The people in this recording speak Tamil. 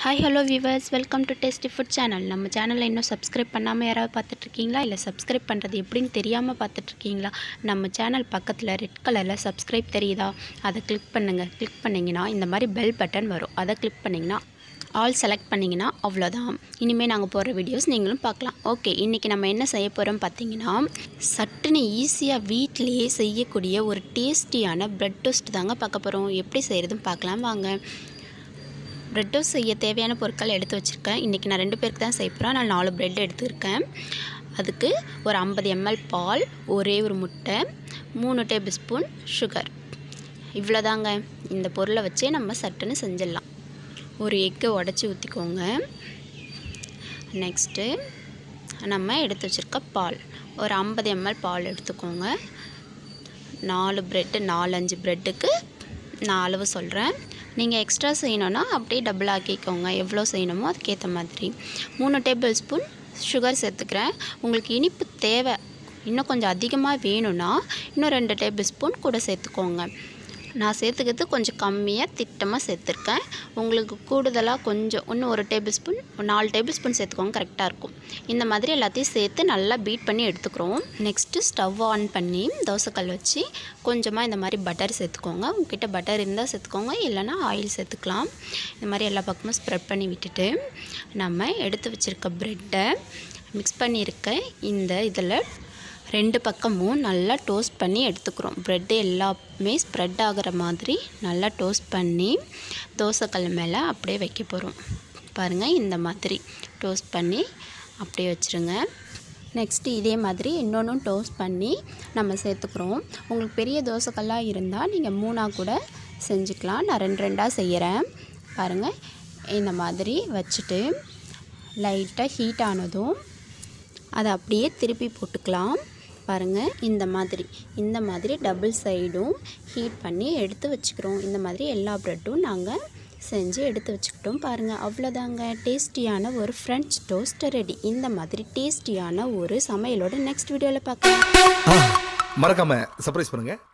hi hello viewers welcome to tasty food channel நம்ம சேனலை இன்னும் சப்ஸ்கிரைப் பண்ணாமல் யாராவது பார்த்துட்ருக்கீங்களா இல்லை சப்ஸ்கிரைப் பண்ணுறது எப்படின்னு தெரியாமல் பார்த்துட்ருக்கீங்களா நம்ம சேனல் பக்கத்தில் ரெட் கலரில் சப்ஸ்கிரைப் தெரியுதா அதை கிளிக் பண்ணுங்கள் கிளிக் பண்ணிங்கன்னா இந்த மாதிரி பெல் பட்டன் வரும் அதை கிளிக் பண்ணிங்கன்னா ஆல் செலக்ட் பண்ணிங்கன்னா அவ்வளோதான் இனிமேல் நாங்கள் போடுற வீடியோஸ் நீங்களும் பார்க்கலாம் ஓகே இன்றைக்கி நம்ம என்ன செய்ய போகிறோம் பார்த்தீங்கன்னா சட்டுன்னு ஈஸியாக வீட்டிலேயே செய்யக்கூடிய ஒரு டேஸ்டியான ப்ரெட் டோஸ்ட் தாங்க பார்க்க போகிறோம் எப்படி செய்கிறதுன்னு பார்க்கலாம் வாங்க ப்ரெட் டோஸ்ட் செய்ய தேவையான பொருட்கள் எடுத்து வச்சுருக்கேன் இன்றைக்கி நான் ரெண்டு பேருக்கு தான் செய்ய போகிறேன் நான் நாலு ப்ரெட் எடுத்துருக்கேன் அதுக்கு ஒரு ஐம்பது எம்எல் பால் ஒரே ஒரு முட்டை மூணு டேபிள் ஸ்பூன் சுகர் இவ்வளோதாங்க இந்த பொருளை வச்சே நம்ம சட்டுன்னு செஞ்சிடலாம் ஒரு எக்கை உடச்சி ஊற்றிக்கோங்க நெக்ஸ்ட்டு நம்ம எடுத்து வச்சுருக்க பால் ஒரு ஐம்பது எம்எல் பால் எடுத்துக்கோங்க நாலு ப்ரெட்டு நாலஞ்சு ப்ரெட்டுக்கு நான் அளவு சொல்கிறேன் நீங்கள் எக்ஸ்ட்ரா செய்யணுன்னா அப்படியே டபுள் ஆக்கிக்கோங்க எவ்வளோ செய்யணுமோ அதுக்கேற்ற மாதிரி மூணு டேபிள் ஸ்பூன் சுகர் சேர்த்துக்கிறேன் உங்களுக்கு இனிப்பு தேவை இன்னும் கொஞ்சம் அதிகமாக வேணும்னா இன்னும் ரெண்டு டேபிள் ஸ்பூன் கூட சேர்த்துக்கோங்க நான் சேர்த்துக்கிறது கொஞ்சம் கம்மியாக திட்டமாக சேர்த்துருக்கேன் உங்களுக்கு கூடுதலாக கொஞ்சம் இன்னும் ஒரு டேபிள் ஸ்பூன் நாலு டேபிள் ஸ்பூன் சேர்த்துக்கோங்க கரெக்டாக இருக்கும் இந்த மாதிரி எல்லாத்தையும் சேர்த்து நல்லா பீட் பண்ணி எடுத்துக்கிறோம் நெக்ஸ்ட்டு ஸ்டவ் ஆன் பண்ணி தோசைக்கல் வச்சு கொஞ்சமாக இந்த மாதிரி பட்டர் சேர்த்துக்கோங்க உங்ககிட்ட பட்டர் இருந்தால் சேர்த்துக்கோங்க இல்லைனா ஆயில் சேர்த்துக்கலாம் இந்த மாதிரி எல்லா பக்கமும் ஸ்ப்ரெட் பண்ணி விட்டுட்டு நம்ம எடுத்து வச்சுருக்க ப்ரெட்டை மிக்ஸ் பண்ணியிருக்க இந்த இதில் ரெண்டு பக்கமும் நல்லா டோஸ்ட் பண்ணி எடுத்துக்கிறோம் ப்ரெட்டு எல்லாமே ஸ்ப்ரெட் ஆகிற மாதிரி நல்லா டோஸ்ட் பண்ணி தோசைக்கல் மேலே அப்படியே வைக்க போகிறோம் பாருங்கள் இந்த மாதிரி டோஸ்ட் பண்ணி அப்படியே வச்சுருங்க நெக்ஸ்ட்டு இதே மாதிரி இன்னொன்றும் டோஸ்ட் பண்ணி நம்ம சேர்த்துக்கிறோம் உங்களுக்கு பெரிய தோசைக்கல்லாக இருந்தால் நீங்கள் மூணாக கூட செஞ்சுக்கலாம் நான் ரெண்டு ரெண்டாக செய்கிறேன் பாருங்கள் இந்த மாதிரி வச்சுட்டு லைட்டாக ஹீட் ஆனதும் அதை அப்படியே திருப்பி போட்டுக்கலாம் பாருங்கள் இந்த மாதிரி இந்த மாதிரி டபுள் சைடும் ஹீட் பண்ணி எடுத்து வச்சுக்கிறோம் இந்த மாதிரி எல்லா ப்ரெட்டும் நாங்கள் செஞ்சு எடுத்து வச்சுக்கிட்டோம் பாருங்கள் அவ்வளோதாங்க டேஸ்டியான ஒரு ஃப்ரெஞ்ச் டோஸ்ட் ரெடி இந்த மாதிரி டேஸ்டியான ஒரு சமையலோட நெக்ஸ்ட் வீடியோவில் பார்க்கலாம் மறக்காம சர்ப்ரைஸ் பண்ணுங்க